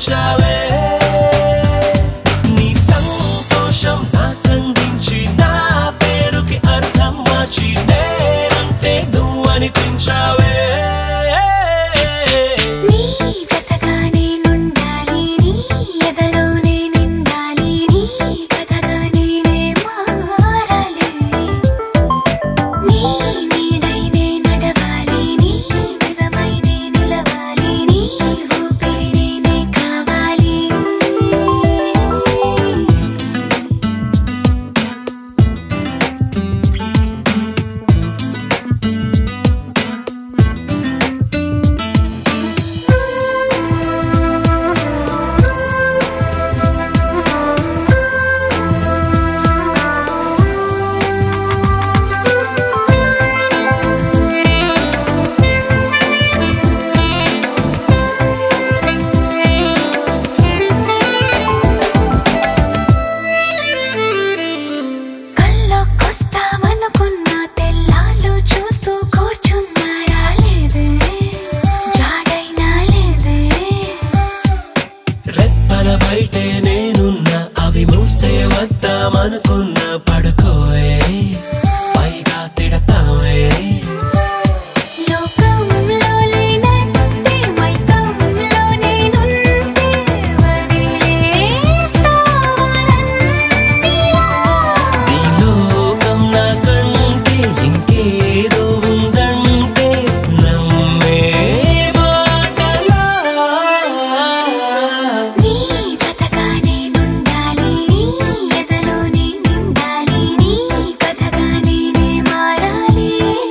కనిపించావే నీ సంతోషం నాకందించి నా పేరుకి అర్థం మార్చి నేనంటే నువ్వు అనిపించావే నీ జతగా నేనుండాలి నీ ఎదలోనే నిండాలి నీ కథగా నేనే మారాలి నీ నీడై నే నడవాలి నీ నిజమై నే నిలవాలి నీ ఊపిరి నేనే కావాలి కల్లోకొస్తావనుకున్న తెల్లాళ్ళు చూస్తూ కూర్చున్నాడా లేదే జాడైనా లేదే రెప్పల బయటే నేనున్నా అవి మూస్తే వద్దామనుకున్నా పడుకోవే పైగా తిడతావే లోకంలో లేనట్టే మైకంలో నేనుంటే వదిలేస్తావా నన్నిలా? ఈ లోకం నాకంటే ఇంకేదో ఉందంటే నమ్మే మాటలా నీ జతగా నేనుండాలి నీ ఎదలోనే నిండాలి నీ కథగా నేనే మారాలి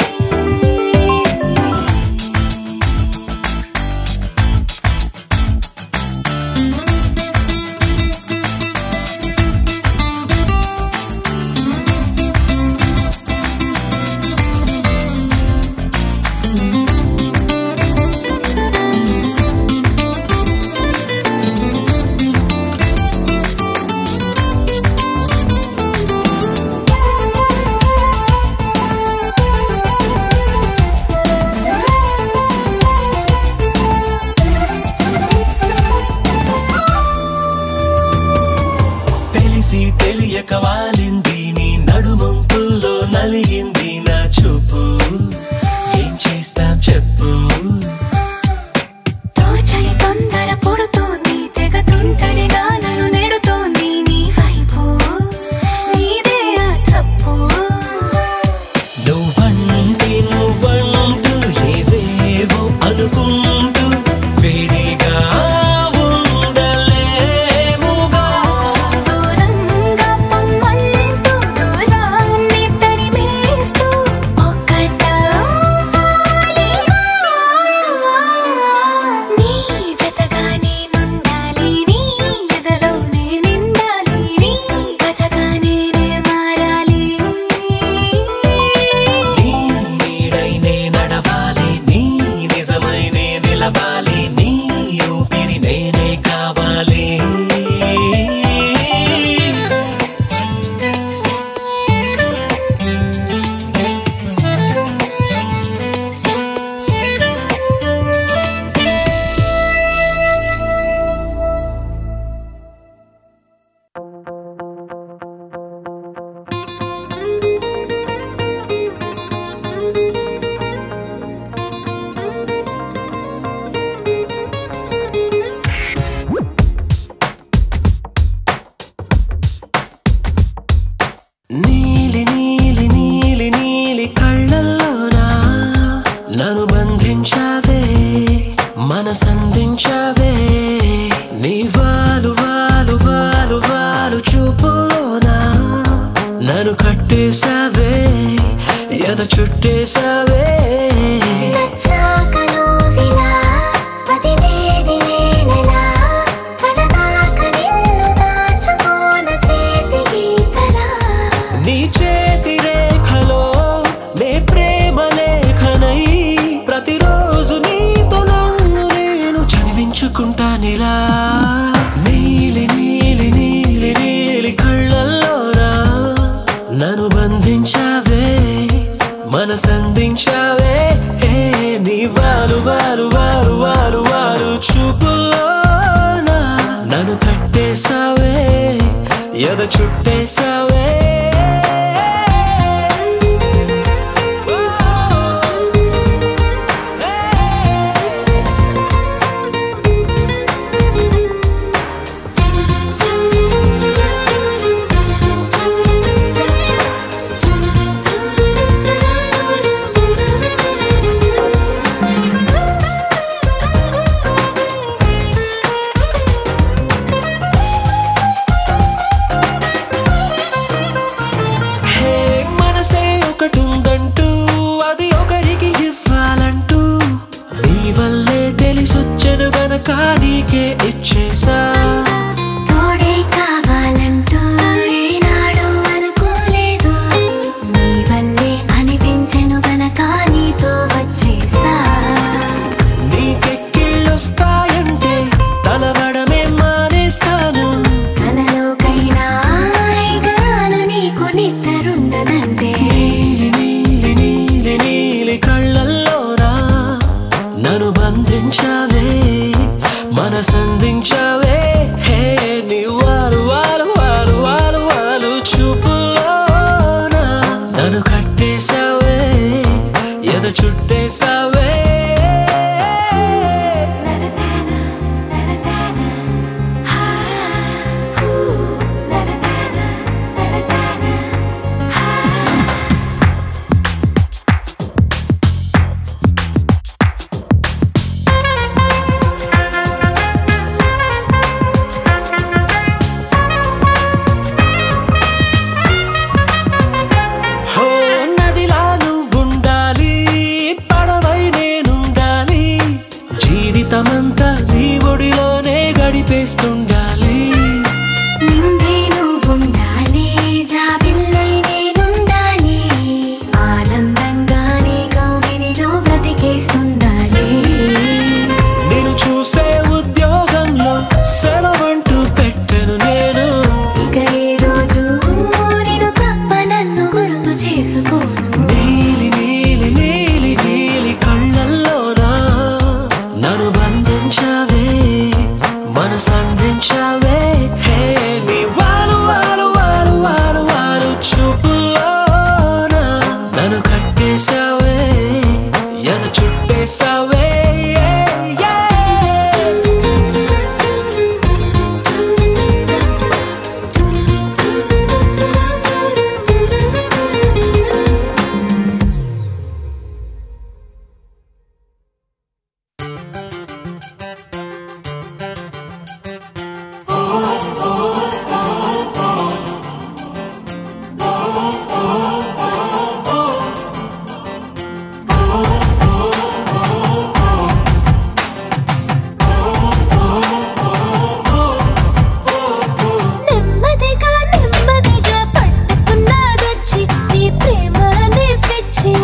తెలిసి తెలియక వాలింది నీ నడుమంపుల్లో నలిగింది నా చూపు ఏం చేస్తాం చెప్పు తోచని తొందర పుడుతోంది తెగ తుంటరిగా నన్ను నెడుతోంది నీ వైపు నీదే ఆ తప్పు నువ్వంటే నువ్వంటూ ఏవేవో అనుకుంటూ వేడిగా ఉండలేముగా దూరంగా పొమ్మంటూ దూరాన్ని తరిమేస్తూ ఒక్కటవ్వాలి. నీ జతగా నేనుండాలి నీ ఎదలోనే నిండాలి నీ కథగా నేనే మారాలి నీ నీడై నే నడవాలి నీ నిజమై నే నిలవాలి నీ ఊపిరి నేనే కావాలి నీలి నీలి నీలి నీలి కళ్ళల్లోనా నన్ను బంధించావే మనసందించావే నీ వాలు వాలు వాలు వాలు చూపులోనా నన్ను కట్టేశావే ఎద చుట్టేశావే నచ్చాక నువ్విలా వదిలేది నేనెలా కడదాకా నిన్ను దాచుకోన చేతి గీతలా నీ చేతి రేఖలో నే ప్రేమ లేఖనై ప్రతిరోజు నీతో నన్ను నేను చదివించుకుంటానిలా నీలి నీలి నీలి నీలి కళ్ళల్లోనా నన్ను బంధించావే మనసందించావే ఏ నీ వారు వారు వారు వారు వారు చూపులోనా నన్ను కట్టేశావే ఎద చుట్టేశావే హే మనసే ఒకటుందంటూ అది ఒకరికి ఇవ్వాలంటూ నీ వల్లే తెలిసొచ్చను గనక నీకే ఇచ్చేసా తోడే కావాలంటూ ఏనాడు అనుకోలేదు నీ వల్లే అనిపించెను గనక నీతో వచ్చేసా నీకెక్కిళ్ళొస్తాయంటే తలవడమే మానేస్తాను కలలోకైనా ఎగరాను నీకు నిద్రుండదంటే నీలి నీలి నీలి నీలి కళ్ళల్లోనా నన్ను బంధించావే మనసందించావే హే నీ వారు వారు వారు వారు వారు చూపులోనా నన్ను కట్టేశావే ఎద చుట్టేశావే నరదాన నరదాన హా హూ నరదాన నరదాన హా హో నదిలా నువ్వుండాలి పడవై నేనుండాలి జీవితమంతా నీ ఒడిలోనే గడిపేస్తుండాలి నిండే నువ్వుండాలి జాబిల్లై నేనుండాలి ఆనందంగా నీ కౌగిలిలో బ్రతికేస్తుండాలి నేను చూసే ఉద్యోగంలో సెలవంటూ పెట్టను నేను ఇక ఏ రోజు నేను తప్ప నన్ను గుర్తు చేసుకోను నీలి నీలి నీలి నీలి కళ్ళల్లోనా నన్ను బంధించావే మనసందించావే హే నీ వారు వారు వారు వారు వారు చూపులోనా నన్ను కట్టేశావే ఎన చుట్టేశావే yeah, yeah. నెమ్మదిగా నెమ్మదిగా పట్టుకున్నదొచ్చి నీ ప్రేమ అనే పిచ్చి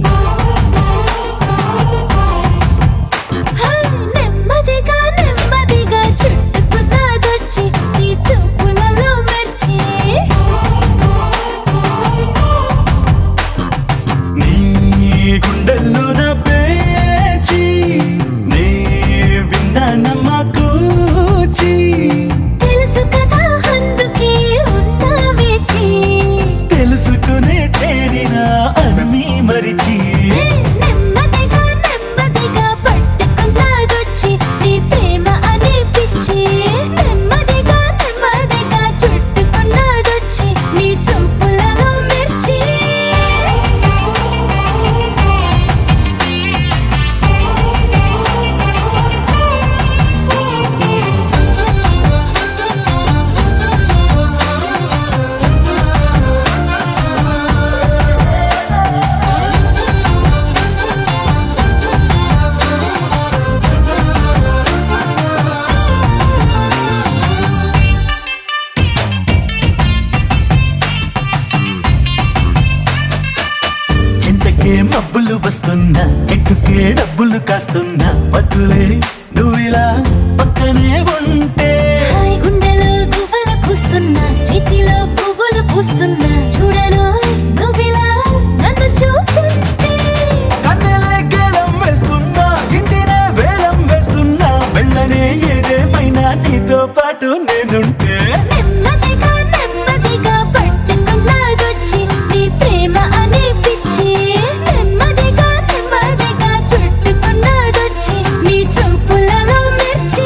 హా, నెమ్మదిగా నెమ్మదిగా చుట్టుకున్నదొచ్చి నీ చూపులలో మెచ్చి నీ గుండెల్లో నా పేచి నీ విన్నానమ్మా కూచి తెలుసు కదా అందుకే ఉన్నా వేచి తెలుసుకునే చేరిన అన్నీ మరిచి హే, నెమ్మదిగా నెమ్మదిగా పట్టుకున్నదొచ్చి నీ ప్రేమ అనే పిచ్చి నెమ్మదిగా నెమ్మదిగా చుట్టుకున్నదొచ్చి నీ చూపులలో మిర్చి చింతకే మబ్బులు వస్తున్నా చెట్టుకే డబ్బులు కాస్తున్నా వద్దులే నువ్విలా పక్కనే ఉంటే హాయ్ గుండెలో గువ్వలు కూస్తున్నా చేతిలో పువ్వులు పూస్తున్నా చూడను నువ్విలా నన్ను చూస్తుంటే కన్నెలే గేలం వేస్తున్నా ఇంటినే వేలం వేస్తున్నా వెళ్ళనే ఏదేమైనా నీతో పాటు నేనుంటే నెమ్మదిగా నెమ్మదిగా పట్టుకున్నదొచ్చి నీ ప్రేమ అనే పిచ్చి నెమ్మదిగా నెమ్మదిగా చుట్టుకున్నదొచ్చి నీ చూపులలో మిర్చి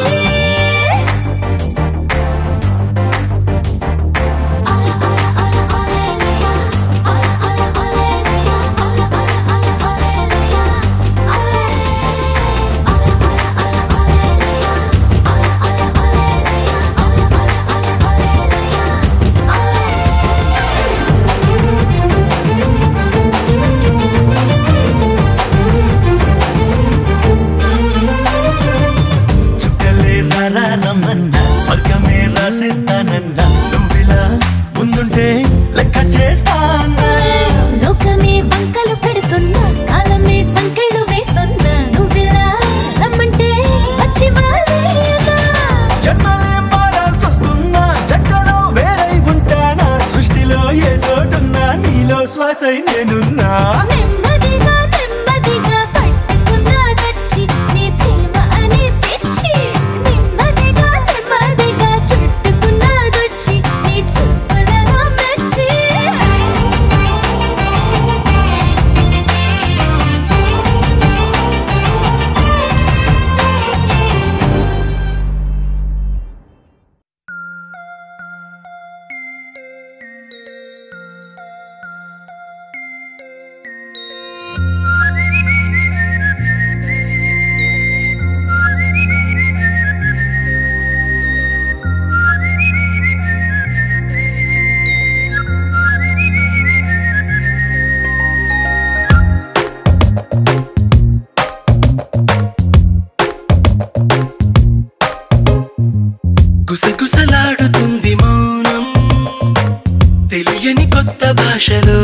చుక్కలే రారా రమ్మన్నా స్వర్గమే రాసేస్తానన్నా నువ్విలా ముందుంటే లెక్క చేస్తానా లోకమే వంకలు పెడుతున్నా కాలమే సంకెళ్ళు వేస్తున్నా నువ్విలా రమ్మంటే వచ్చి వాలేయనా జన్మలే మారాల్సి వస్తున్నా జంటలో వేరై ఉంటానా సృష్టిలో ఏ చోటున్నా నీలో శ్వాసై నేనున్నా నెమ్మదిగా నెమ్మదిగా పట్టుకున్నదొచ్చి నీ ప్రేమ అనే పిచ్చి నెమ్మదిగా నెమ్మదిగా చుట్టుకున్నదొచ్చి నీ చూపులలో మెచ్చి గుసగుసలాడుతుంది మౌనం తెలియని కొత్త భాషలో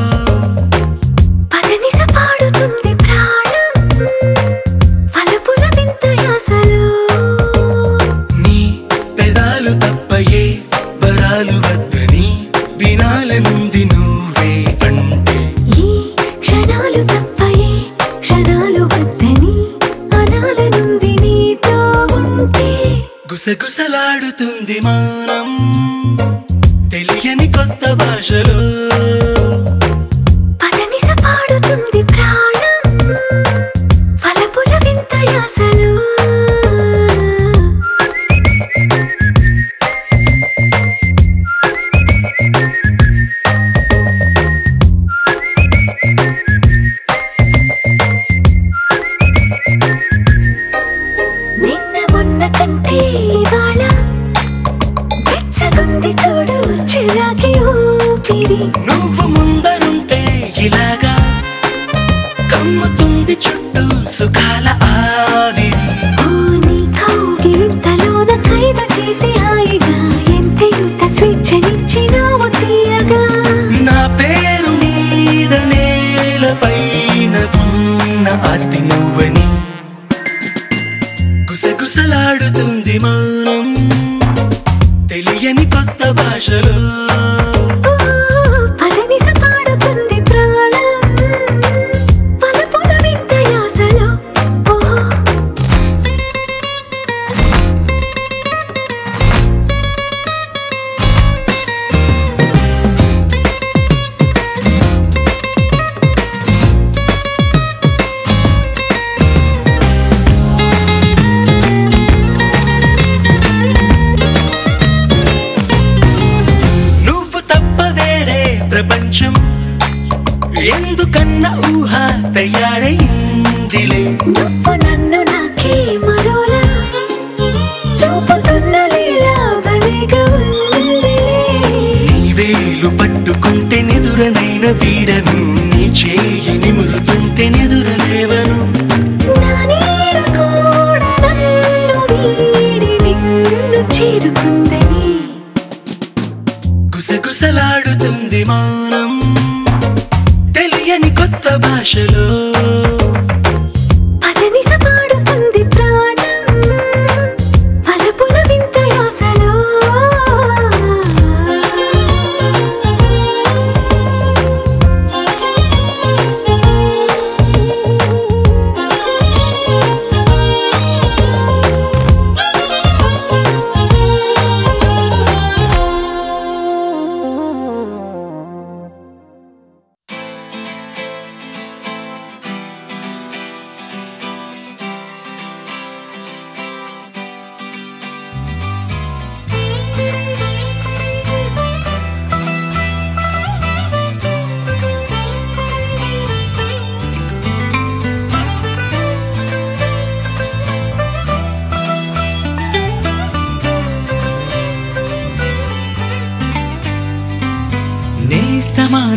పదనిస పాడుతుంది ప్రాణం ఫలపుల వింత యాసలో నీ పెదాలు తప్పయే వరాలు వద్దని వినాలనుంది నువ్వే అంటే ఈ క్షణాలు తప్పయే క్షణాలు వద్దని అనాలనుంది నీతో ఉంటే గుసగుసలాడుతుంది మౌనం తెలియని కొత్త భాషలో పదనిస పాడుతుంది ప్రాణం ఫలపుల వింత యాసలో నిన్న మొన్న కంటే ఇవాళ వెచ్చగుంది చూడు చిరాకి ఊపిరి నువ్వు ముందరుంటే ఇలాగా కమ్ముతుంది చుట్టూ సుఖాల ఆవిరి పోనీ కౌగిలింతలోన ఖైదు చేసి హాయిగా ఎంతెంత స్వేచ్ఛనిచ్చినావు తీయగా నా పేరు మీద నేలపైన ఉన్న ఆస్తి నువ్వని గుసగుసలాడుతుంది మౌనం తెలియని కొత్త భాషలో ఓ, పదనిస పాడుతుంది ప్రాణం పలపుల వింత యాసలో ఓ నువ్వు తప్ప వేరే ప్రపంచం ఎందుకన్న ఊహ తయారైందిలే నువ్వు నన్ను నాకే మరోలా చూపుతున్న లీలా భలేగా ఉందిలే. నీ వేలు పట్టుకుంటే నిదురనైన వీడను నీ చేయి నిమురుతుంటే నిదురలేవను నా నీడ కూడా నన్ను వీడి నిన్ను చేరుకుందని గుసగుసలాడుతుంది మౌనం తెలియని కొత్త భాషలో పదనిస పాడుతుంది ప్రాణం పలపుల వింత యాసలో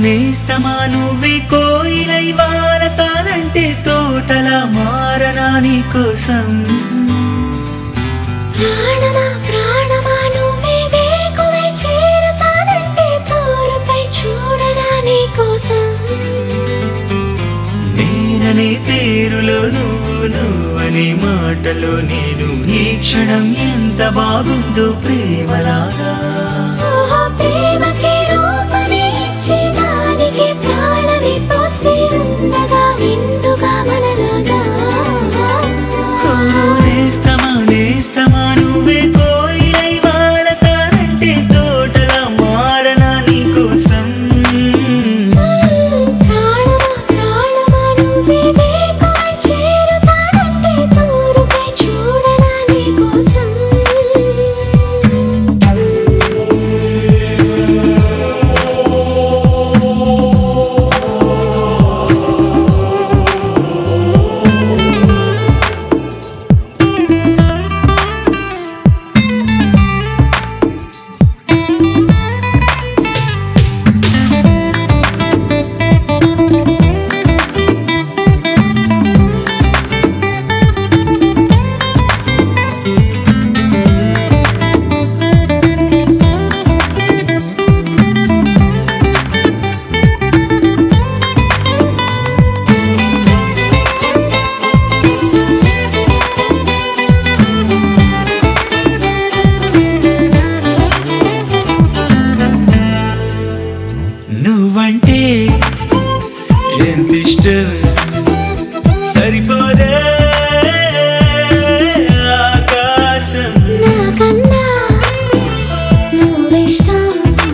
నేస్తమా నువ్వే కోయిలై వారతానంటే తోటలా మారనా నీ కోసం ప్రాణమా ప్రాణమా నువ్వే వేకువై చేరతానంటే తోరుపై చూడరా నీ కోసం నేననే పేరులో నువ్వు నువ్వనే మాటలో నేను ఈ క్షణం ఎంత బాగుందో ప్రేమలాగా ఓహో ప్రేమకి రూపమే ఇచ్చి దానికి ప్రాణమి పోస్తే ఉండగా నిండుగా మనలాగా ఓ నేస్తమా నేస్తమా నువ్వే కోయిలై వాడతానంటే తోటలా మారనా నీ కోసం ప్రాణమా ప్రాణమా నువ్వే వేకువై చేరతానంటే తోరుపై చూడరా నీ కోసం నువ్వంటే ఎంత ఇష్టం సరిపోదే ఆకాశం నాకన్నా నువ్విష్టం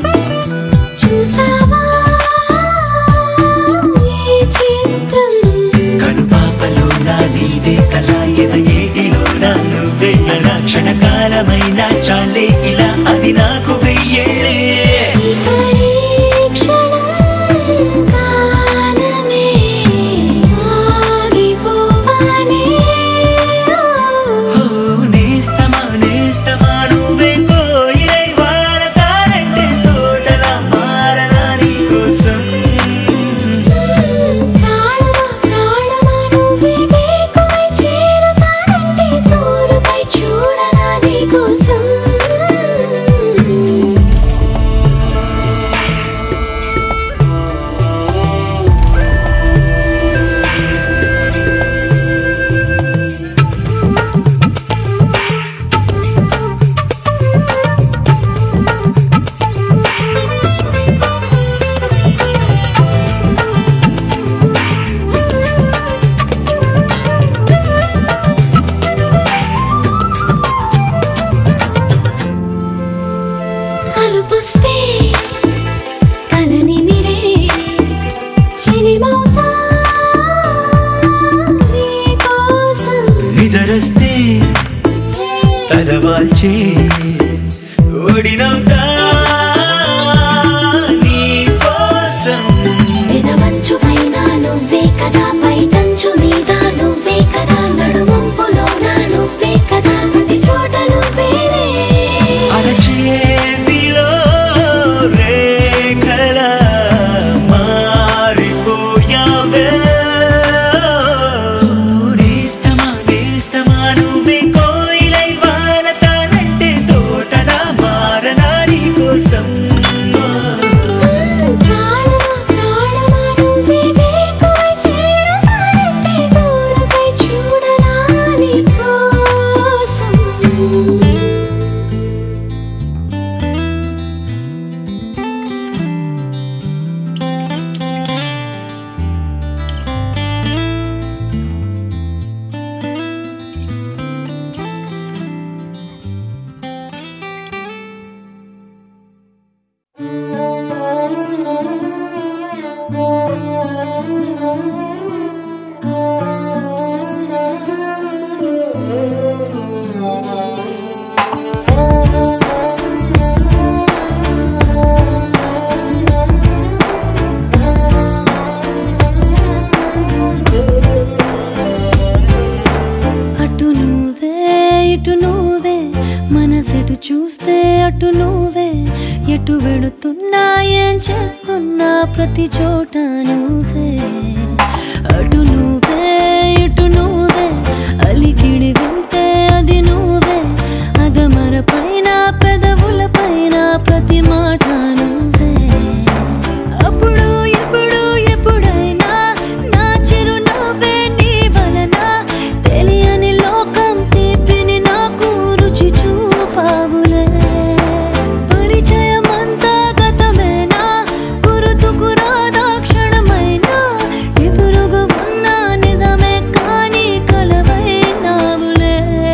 చూసావా ఈ చిత్రం కనుపాపలో నా నీదే కళ ఎద ఏటిలో నా నువ్వే నా క్షణకాలమైన చాలే ఇలా అది నాకు వెయ్యేళ్ళే ఈ పరీక్షణం కాలమే ఆగిపోవాలి ఓ నేస్తమా నేస్తమా నువ్వే కోయిలై వాడతానంటే తోటలా మారనా నీ కోసం ప్రాణమా ప్రాణమా నువ్వే వేకువై చేరతానంటే తోరుపై చూడరా నీ కోసం అలుపుస్తే కలని నిరే చెలిమౌతా నీ కోసం నిదరస్తే తలవాల్చే ఒడినవుతా నీ కోసం పెదవంచు పైన నువ్వే కదా పైటంచు మీద నువ్వే కదా నడుమంపులోన నువ్వే కదా ప్రతి చోట నువ్వేలే అరచేతిలో రేఖల మారిపోయావే నేస్తమా నేస్తమా నువ్వే కోయిలై వానతానంటే తోటలా మారనా నీ కోసం ప్రాణమా ప్రాణమా నువ్వే వేకువై చేరతానంటే దూరపై చూడరా నీ కోసం అటు నువ్వే ఇటు నువ్వే మనసెటు మనసెటు చూస్తే అటు నువ్వే ఎటు వెళుతున్నా ఏం చేస్తున్నా ప్రతి చోట నువ్వే అటు నువ్వే ఇటు నువ్వే అలికిడి వింటే అది నువ్వే అదమర పైన పెదవుల పైన ప్రతి మాట నువ్వే అప్పుడు ఇప్పుడు ఎప్పుడైనా నా చిరునవ్వే నీ వలన తెలియని లోకం తీపిని నాకు రుచి చూపావులే పరిచయమంతా గతమేనా గుర్తుకు రాదా క్షణమైనా ఎదురుగా ఉన్న నిజమే కానీ కలవైనావులే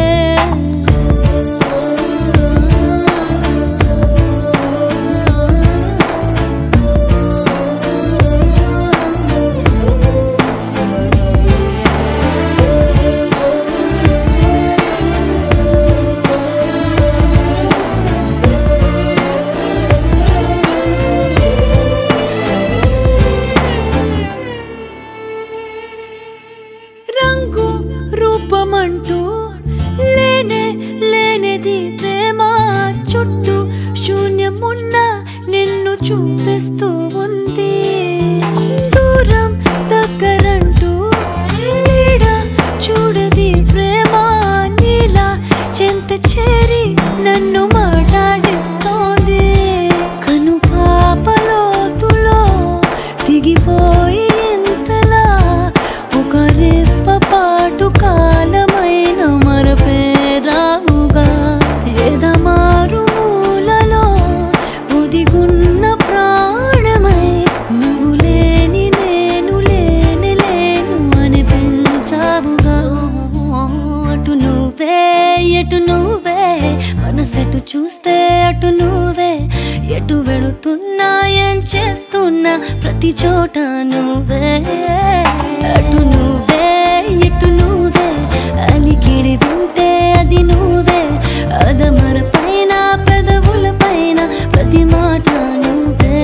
రంగు రూపమంటూ లేనే లేనిది ప్రేమ చుట్టూ శూన్యమున్న నిన్ను చూపిస్తూ ఉంది దూరం దగ్గరంటూ నీడ చూడది ప్రేమ నీలా చెంత చేరి నన్ను మాట్లాడిస్తోంది కను పాపలోతులో దిగిపోయి ఇంతలా ఒక రెప్ప పాటు కాలమైన మరపేరావుగా ఎదమారు మూలలో ఒదిగున్న ప్రాణమై నువ్వు లేని నేను లేని లేను అని పెంచావుగా అటు నువ్వే ఎటు నువ్వే మనసెటు చూస్తే అటు నువ్వే ఎటు వెళుతున్నా ఏం చేస్తున్నా ప్రతి చోట నువ్వే అటు నువ్వే ఎటు నువ్వే అలికిడి వింటే అది నువ్వే అదమర పైన పెదవుల పైన ప్రతి మాట నువ్వే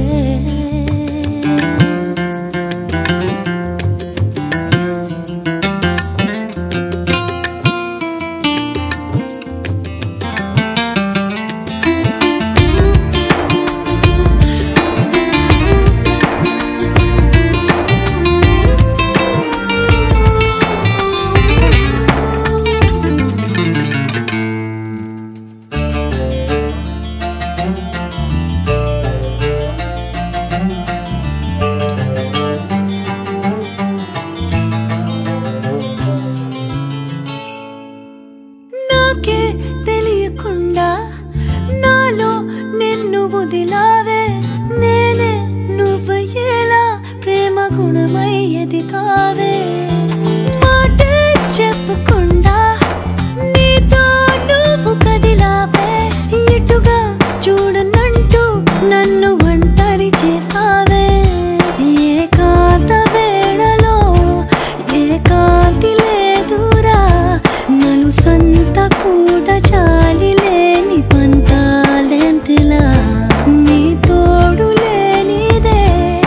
నాకే తెలియకుండా నాలో నిన్ను వదిలావే నేనే నువ్వయ్యేలా ప్రేమ గుణమయ్యది కావే మాటే చెప్పకుండా నీతో నువ్వు కదిలావే ఇటుగా చూడనంటూ నన్ను ఒంటరి చేసావే ఏకాంత వేళలో ఏకాంతి లేదురా నలు సంత కూడా చాలి లేని పంతాలేంటిలా నీ తోడు లేనిదే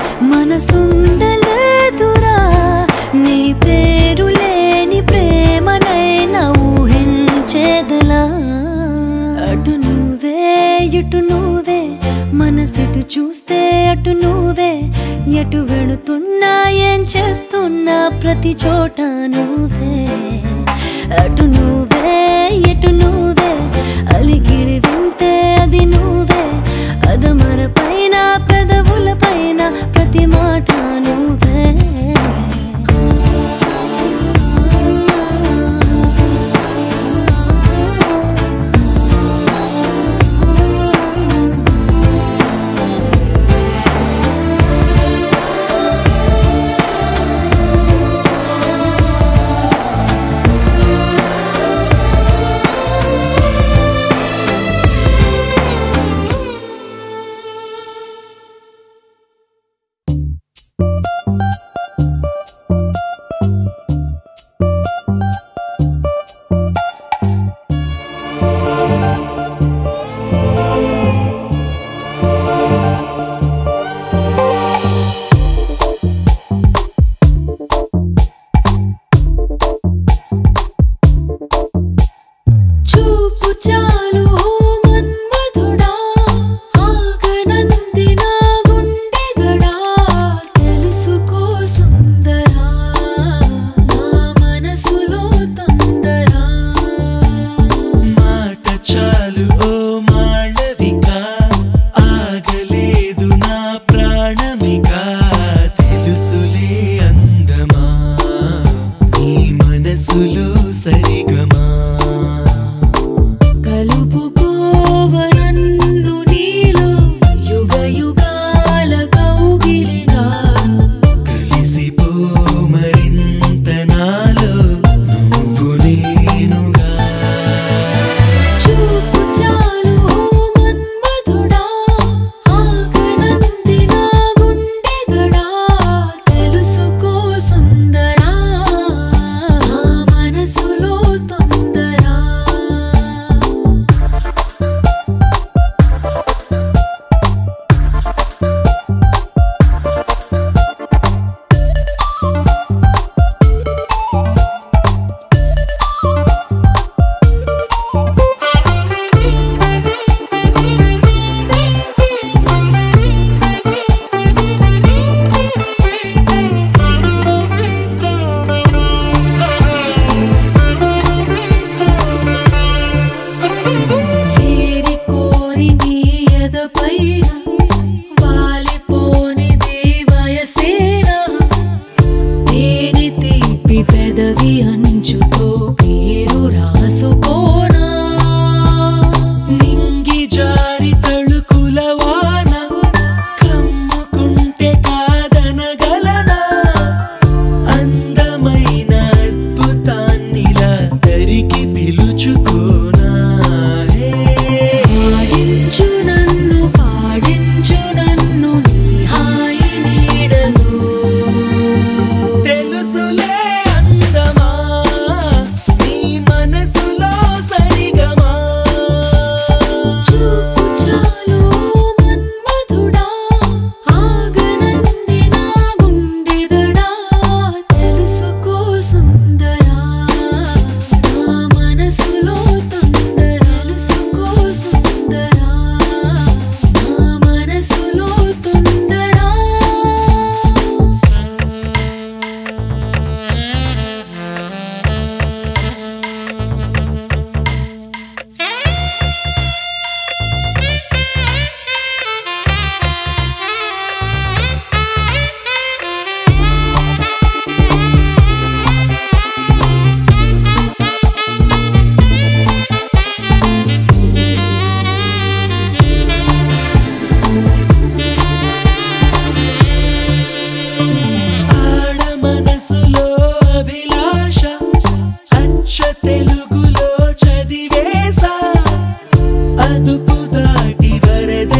మనసుండలేదురా నీ పేరు లేని ప్రేమనైనా ఊహించేదలా అటు నువ్వే ఇటు నువ్వే మనసెటు చూస్తే అటు నువ్వే ఎటు వెళుతున్నా ఏం చేస్తున్నా ప్రతి చోట నువ్వే అటు నువ్వే ఎటు నువ్వే అలికిడి వింటే అది నువ్వే అదమర పైన పెదవుల పైన ప్రతి మాట నువ్వే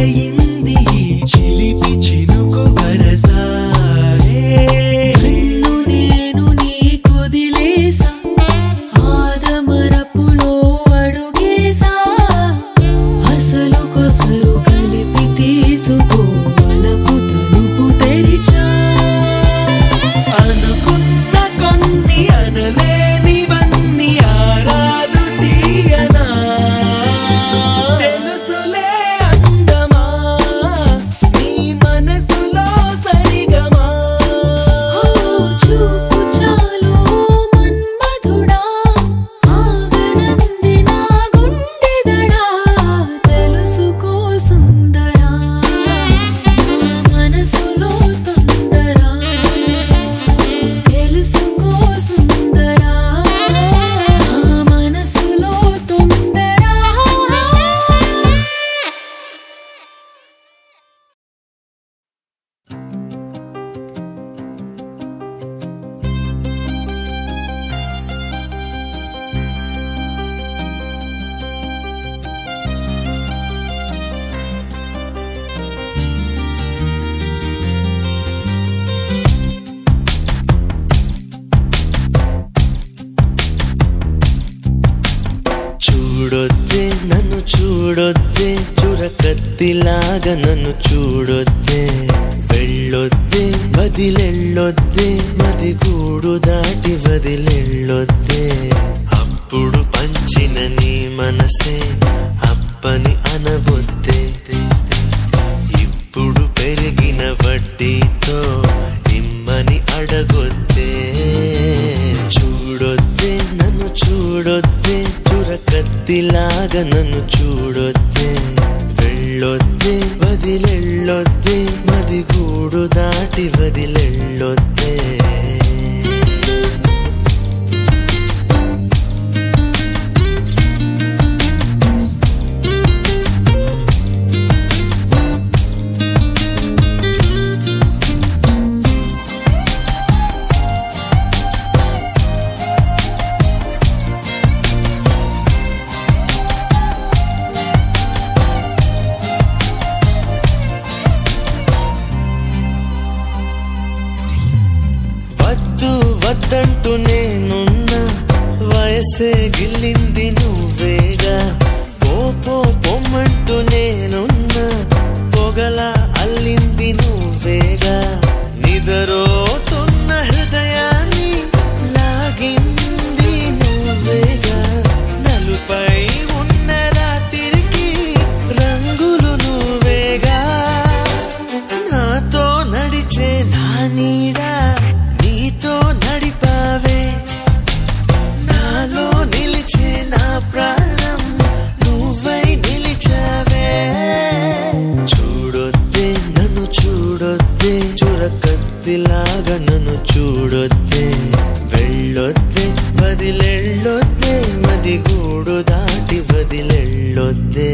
మొదలయింది ఈ చిలిపి చినుకు వరసారే నన్ను నేను నీకొదిలేసా ఆదమరపులో అడుగేసా అసలు కొసరు కలిపి తీసుకో వలపు తలుపు తెరిచా అనుకున్న కొన్ని అనలేనివన్నీ ఆరాలు తీయనా తెలుసులే అందమా నీ మనసులో సరిగమా చూపు చాలు మన్మధుడా ఆగనంది నా గుండెదడా తెలుసుకో సుందరా నా మనసులో తొందరా తెలుసుకో సుందరా నా మనసులో తొందరా చూడొద్దే నన్ను చూడొద్దే చురకత్తిలాగా నన్ను చూడొద్దే వెళ్ళొద్దే వదిలెళ్ళొద్దే మది గూడు దాటి వదిలెళ్ళొద్దే అప్పుడు పంచిన నీ మనసే అప్పని అనవొద్దే ఇప్పుడు పెరిగిన వడ్డీతో ఇమ్మని అడగొద్దే చూడొద్దే నన్ను చూడొద్దే చురకత్తిలాగా నన్ను చూడొద్దే వెళ్ళొద్దే వదిలెళ్ళొద్దే మది గూడు దాటి వదిలెళ్ళొద్దే వద్దు వద్దంటూ నేనున్నా వయసే గిల్లింది నువ్వేగా పో పో పొమ్మంటూ నేనున్నా పొగల అల్లింది నువ్వేగా నిదరోతున్న హృదయాన్ని లాగింది నువ్వేగా నలుపై ఉన్న రాత్రికి రంగులు నువ్వేగా నాతో నడిచే నా నీడ నీతో నడిపావే నాలో నిలిచే నా ప్రాణం నువ్వై నిలిచావే చూడొద్దే నన్ను చూడొద్దే చురకత్తిలాగా నన్ను చూడొద్దే వెళ్ళొద్దే వదిలెళ్ళొద్దే మది గూడు దాటి వదిలెళ్ళొద్దే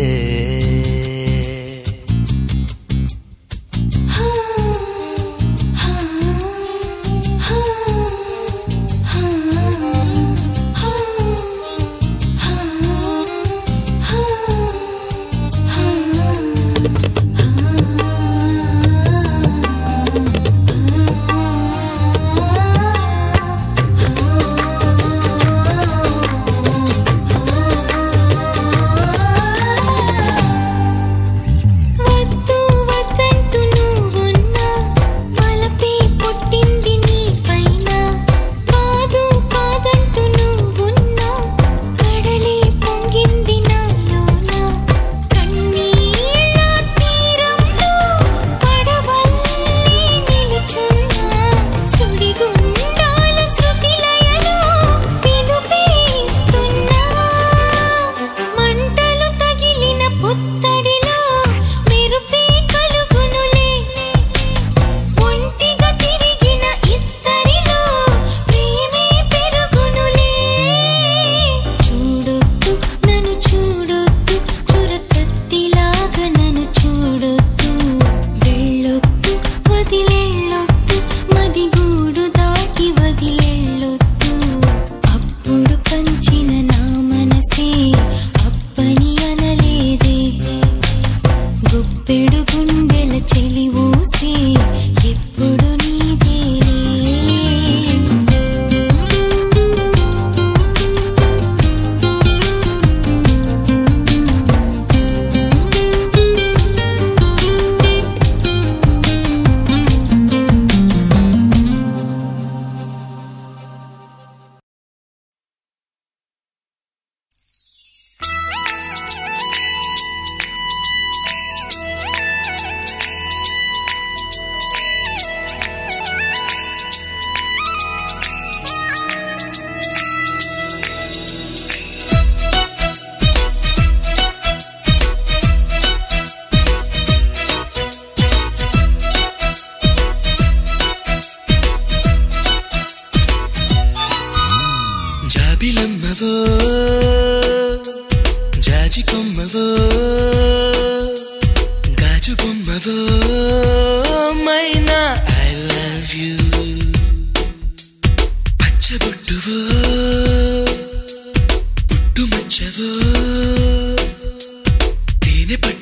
ఆ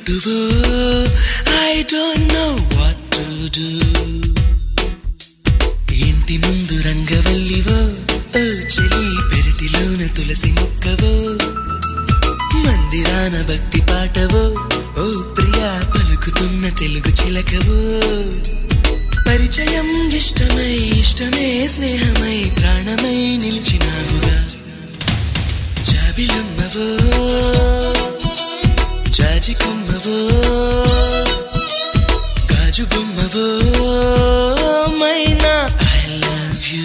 ముట్టువో I don't know what to do ఇంటి ముందు రంగవల్లివో ఓ చెలి పెరటిలోన తులసి మొక్కవో మందిరాన భక్తి పాటవో ఓ ప్రియా పలుకుతున్న తెలుగు చిలకవో పరిచయం ఇష్టమై ఇష్టమే స్నేహమై ప్రాణమై నిలిచినావుగా జాబిలమ్మవో జాజి కొమ్మవో గాజు బొమ్మవో మైనా ఐ లవ్ యూ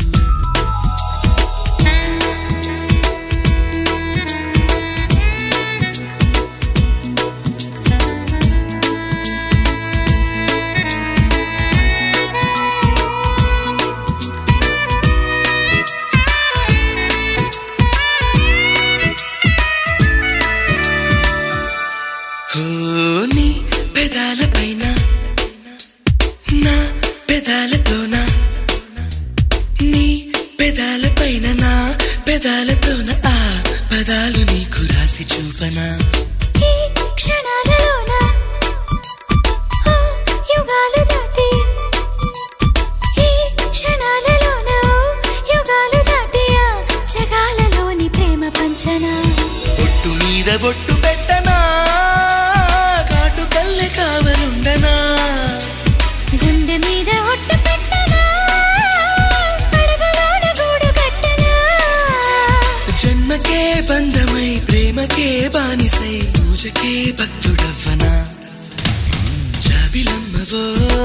ఓ నీ పెదాల పైన నా పెదాలతోన నీ పెదాల పైన నా పెదాలతోన ఆ పదాలు నీకు రాసి చూపనా ఈ క్షణాలలోన ఆ యుగాలు దాటి ఈ క్షణాలలోన యుగాలు దాటి ఆ జగాలలోని ప్రేమ పంచనా బొట్టు మీద బొట్టు పెట్టనా కాటు కల్లె కావలుండనా గుండె మీద ఒట్టు పెట్టనా అడగలోన గూడు కట్టనా జన్మకే బంధమై ప్రేమకే బానిసై పూజకే భక్తుడవ్వనా జాబిలమ్మవో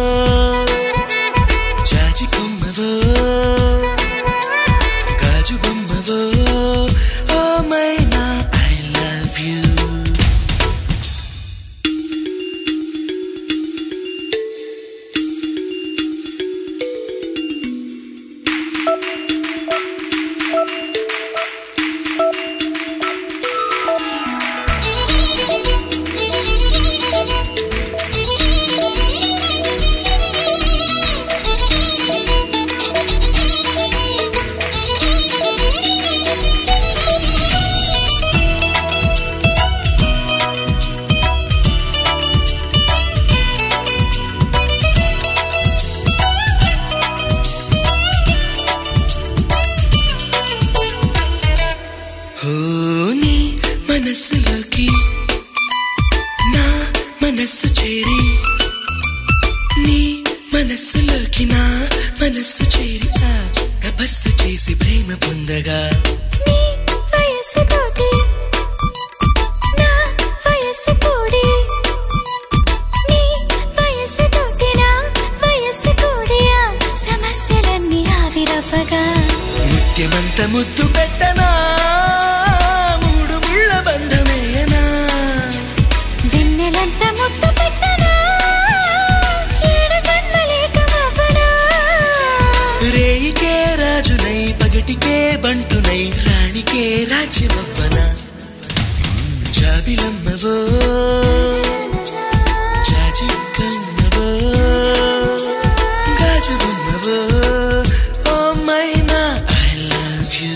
జాజి కొమ్మవో గాజు బొమ్మవో ఓ మైనా ఐ లవ్ యూ ఓ నీ మనస్సులోకి నా మనస్సు చేరి నీ మనస్సులోకి నా మనస్సు చేరి ఆ తపస్సు చేసి ప్రేమ పొందగా నీ వయస్సు తోటి నా వయస్సు కూడి నీ వయస్సు తోటి నా వయస్సు కూడి ఆ సమస్యలన్నీ ఆవిరవ్వగా ముత్యమంత ముద్దు పెట్టనా మూడు ముళ్ళ బంధమేయనా వెన్నెలంత ముద్దు పెట్టనా ఏడు జన్మలేకమవ్వనా రేయికే రాజునై పగటికే బంటునై రాణికే రాజ్యమవ్వనా జాబిలమ్మవో జాజి కమ్మవో గాజు బొమ్మవో ఓ మైనా ఐ లవ్ యూ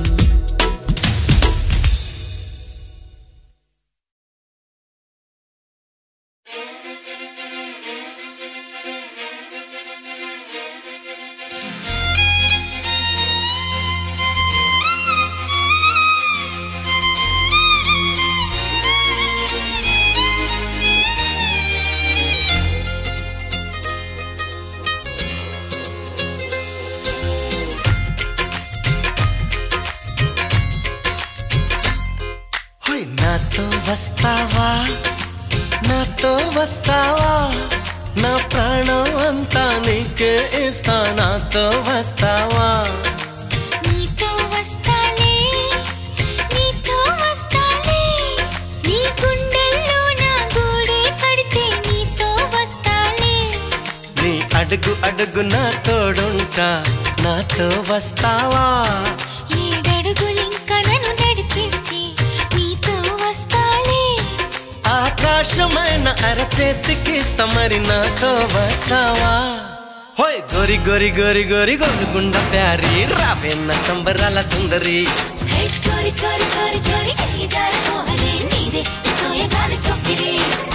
హోయ్ నాతో వస్తావా నాతో వస్తావా నా ప్రాణం అంతా నీకే ఇస్తా నాతో వస్తావా నీతో వస్తాలే నీతో వస్తాలే నీ గుండెల్లో నా గూడే కడితే నీతో వస్తాలే నీ అడుగు అడుగు నా తోడుంటా నాతో వస్తావా ఏడడుగులింక నన్ను నడిపిస్తే నీతో వస్తాలే ఆకాశమైన అరచేతికిస్తా మరి నాతో వస్తావా హోయ్ గోరి గోరి గోరి గోరి గోరుగుండ ప్యారి రావేన్న సంబరాల సుందరి హే చోరి చోరి చోరి చోరి చెయ్యి జారిపోహలే నీదే సోయగాలు చొక్కిరే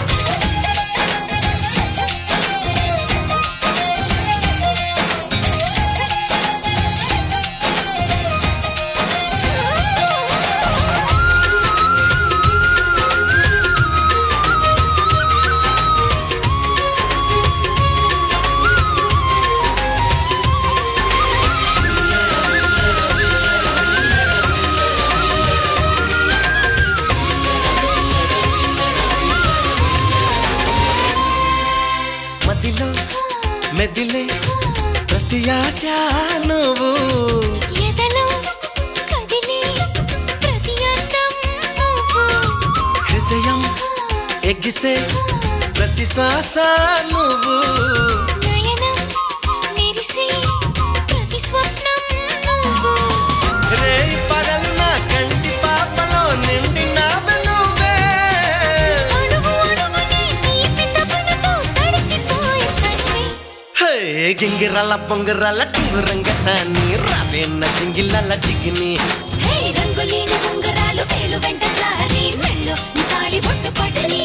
మదిలో మెదిలే ప్రతి ఆశ నువ్వు ఎదలో కదిలే ప్రతి అందం నువ్వు హృదయం ఎగిసే ప్రతి శ్వాస నువ్వు నయనం మెరిసే ప్రతి స్వప్నం నువ్వు రే పగలు నా కంటి పాపలో నిండిన నువ్వే అణువు అణువుని తీపి తపనతో తడిసిపోయే తనువే హే గింగిరాల పొంగిరాల టుంగురంగ సాని రావేన్న జింగిలాల జిగిని హే రంగులేని ఉంగరాలు వేలు వెంట జారి మెళ్ళు తాళి బొట్టు పడని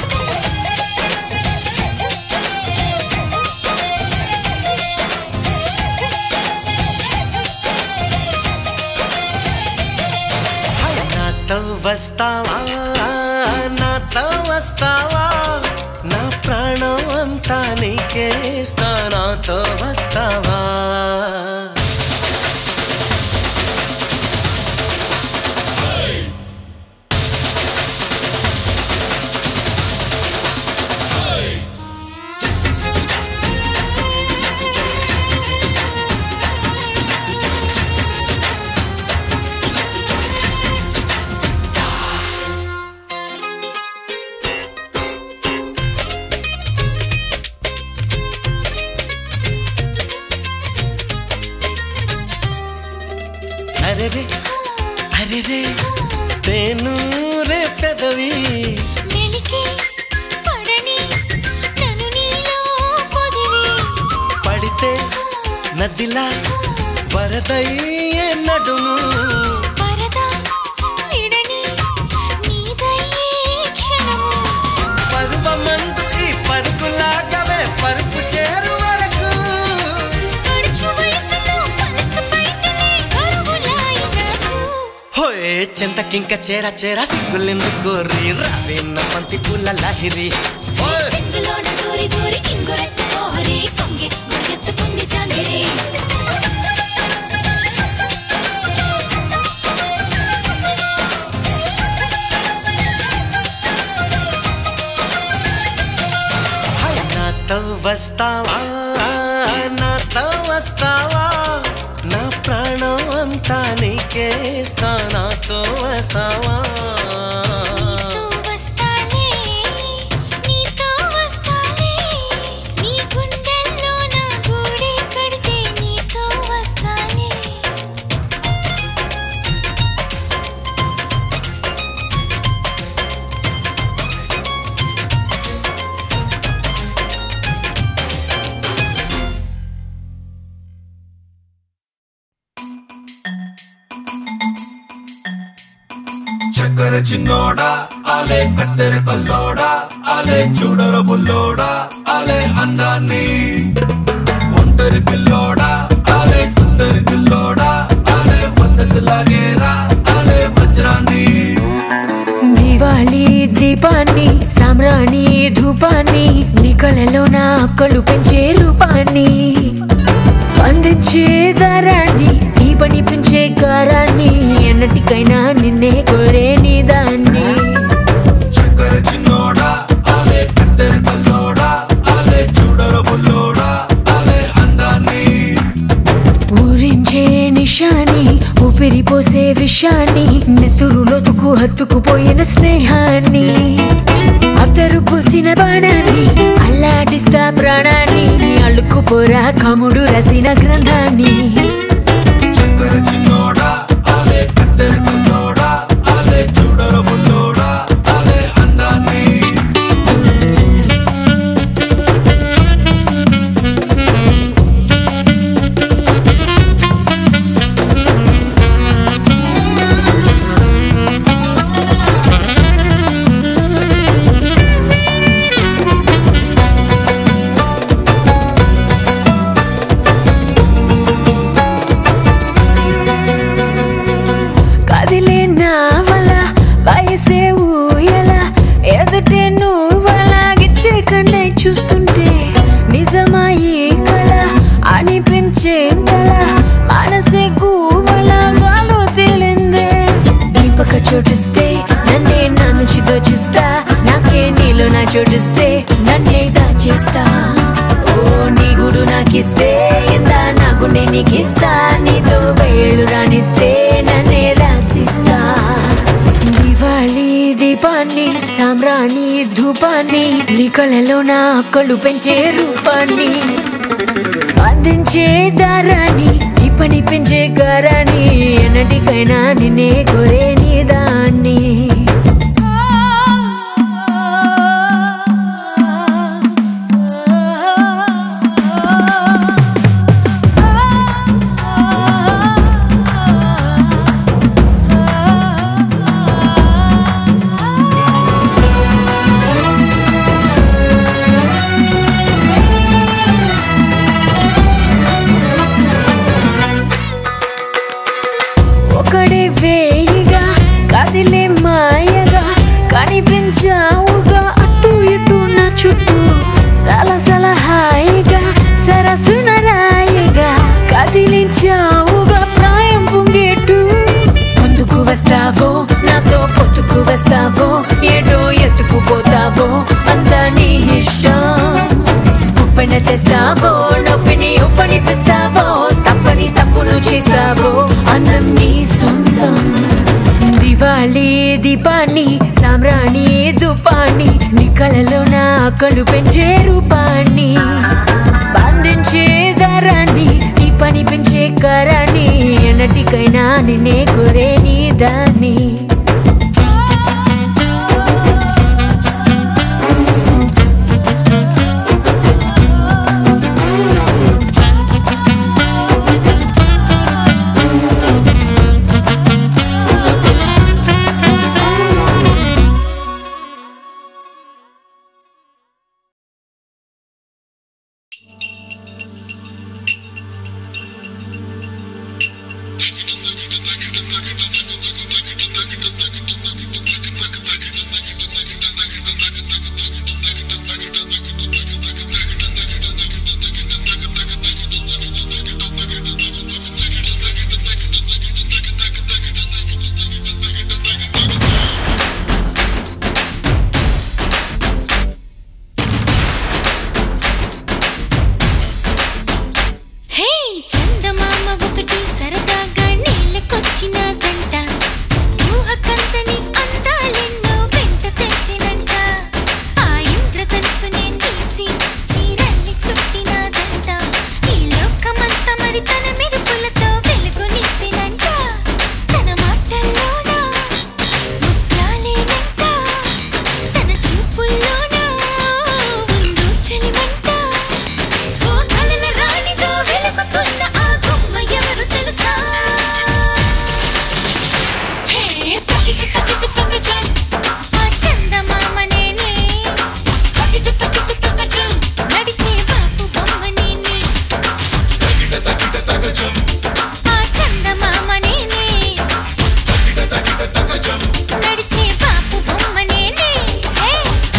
నాతో వస్తావా నాతో వస్తావా నా ప్రాణం అంతా నీకేస్తా నాతో వస్తావా అరెరే అరెరే తేను రే పెదవి మెలికి పడని నన్ను నీలో పొదివి పడితే నదిలా వరదయ్యే నడుము పరదా విడని నీదయ్యే క్షణము పరువమందు ఈ పరుగులాగవే పరుపు చేరు వరకు అడుచు వయసులో పలచు పైటలే కరువులాయి నాకు హోయే చింతకింక చేర చేర సిగ్గులెందుకు కోరి రావేన్న పంతి పూల లాహిరి ఓయ్! చెక్కులోన దూరి దూరి ఇంగురెత్తు కోహరి పొంగి మురిగెత్తుకుంది జాంగిరి హాయ్ నాతో వస్తావా నాతో వస్తావా నా ప్రాణం అంతా నీకేస్తా నాతో వస్తావా నీతో వస్తానే నీతో వస్తానే నీ గుండెల్లో నా గూడే కడితే నీతో వస్తానే చక్కర చిన్నోడా ఆలే కత్తెర కల్లోడా ఆలే చూడర బుల్లోడా ఆలే అందాన్ని ఒంటరి పిల్లోడా ఆలే కుందరి పిల్లోడా ఆలే పద్ధతి లాగేరా ఆలే వజ్రాన్ని దివాళీ దీపాన్ని సామ్రాణి ధూపాన్ని నీ కళలో నా అక్కలు పెంచే రూపాన్ని అందించే దారాన్ని ఈ పని పెంచే కారాన్ని ఎన్నటికైనా నిన్నే కోరే నీ దాన్ని చక్కర చిన్నోడా ఆలే కత్తెర కల్లోడా ఆలే చూడర బుల్లోడా ఆలే అందాన్ని ఊరించే నిషాని ఊపిరి పోసే విషాన్ని నెత్తురులోతుకు హత్తుకుపోయిన స్నేహాన్ని అద్దరు పూసిన బాణాన్ని అల్లాడిస్తా ప్రాణాన్ని అల్లుకుపోరా కముడు రసిన గ్రంథాన్ని చక్కర చిన్నోడా ఆలే కత్తెర కల్లోడా ఆలే చూడర బుల్లోడా ఆలే అందాన్ని నీ కన్నే చూస్తుంటే నిజమాయి కళ అనిపించే కళ మనసే గువ్వలాగాలో తేలిందే దీపక చోటిస్తే నన్నే నా నుంచి దోచిస్తా నాకే నీలో నా చోటిస్తే నన్నే దాచేస్తా ఓ నీ గుడు నాకిస్తే ఇందా నా గుండె నీకిస్తా నీతో వేళ్ళు రానిస్తే నన్నే రాసిస్తా దివాళీ దీపాన్ని సామ్రాణి ధూపాన్ని నీ కళలో నా కళ్ళు పెంచే రూపాన్ని అందించే దారాన్ని ఈ పని పెంచే గారాన్ని ఎన్నటికైనా నిన్నే కోరే నీ దాన్ని ఒకడే వేయిగా కదిలే మాయగా కనిపించావుగా అటు ఇటు నా చుట్టూ సలసల హాయిగా సరసున రాయిగా కదిలించావుగా ప్రాయం పొంగేటు ముందుకు వస్తావో నాతో పొత్తుకు వస్తావో ఏటో ఎత్తుకుపోతావో అంతా నీ ఇష్టం ఉప్పెన తెస్తావో నొప్పిని ఉప్పనిపిస్తావో తప్పని తప్పును చేస్తావో అన్నం నీ సొంతం దివాళీ దీపాన్ని సామ్రాణి దుపాన్ని నీ కళలో నా కళ్ళు పెంచే రూపాన్ని బంధించే దారాన్ని నీ పని పెంచే కరాన్ని ఎన్నటికైనా నిన్నే కోరే నీ దాన్ని హే చందమామ ఒకటి సరదాగా నీళ్ళకొచ్చినదంట ఊహకందని అందాలెన్నో వెంట తెచ్చినంట ఆ ఇంద్రధనుసునే తీసి చీరల్ని చుట్టినదంట ఈ లోకమంతా మరి తన మెరుపులతో వెలుగు నింపినంట తన మాటల్లోన ముత్యాలేనంట తన చూపుల్లోన ఉందో చలిమంట ఓ కలల రాణిగా వెలుగుతున్న ఆ గుమ్మ ఎవరు తెలుసా హే పకిటు పకిటు పకజం ఆ చందమామ నేనే పకిటు పకిటు పకజం నడిచే బాపు బొమ్మ నేనే ఆ చందమామ నేనే నడిచే బాపు బొమ్మ నేనే హే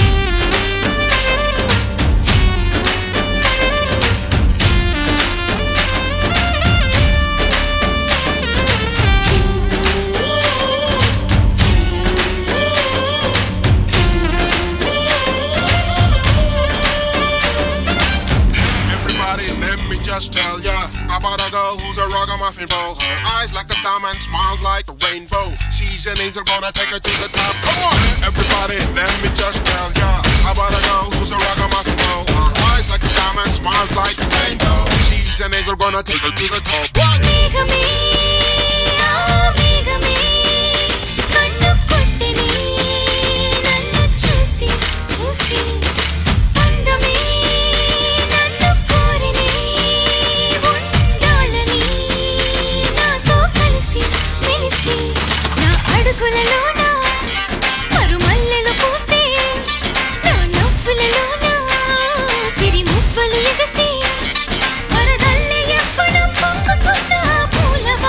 Everybody, let me just tell ya about a girl who's a ragamuffin fool. Her eyes like a diamond, smiles like a rainbow. She's an angel, gonna take her to the top. Come on, everybody, let me just tell ya about a girl who's a ragamuffin fool. Her eyes like a diamond, smiles like a rainbow. She's an angel, gonna take her to the top. What? మేఘమే ఆ మేఘమే కన్ను కొట్టిని నన్ను చూసి చూసి అందమే నన్ను కోరిని ఉండాలని నాతో కలిసి మెలిసి నా అడుగులలోన మరుమల్లెలు పూసి నా నవ్వులలోన సిరి మువ్వలు ఎగసి వరదల్లే ఎవ్వనం పొంగుతున్న పూల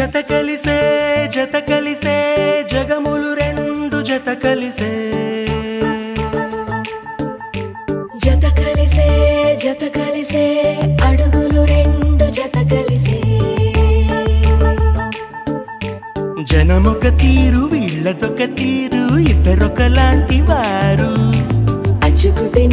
జత కలిసే జత కలిసే జగములు రెండు జత కలిసే జత కలిసే జత కలిసే అడుగులు రెండు జత కలిసే జనమొక తీరు వీళ్ళదొక తీరు ఇద్దరొకలాంటి వారు అచ్చుకుతే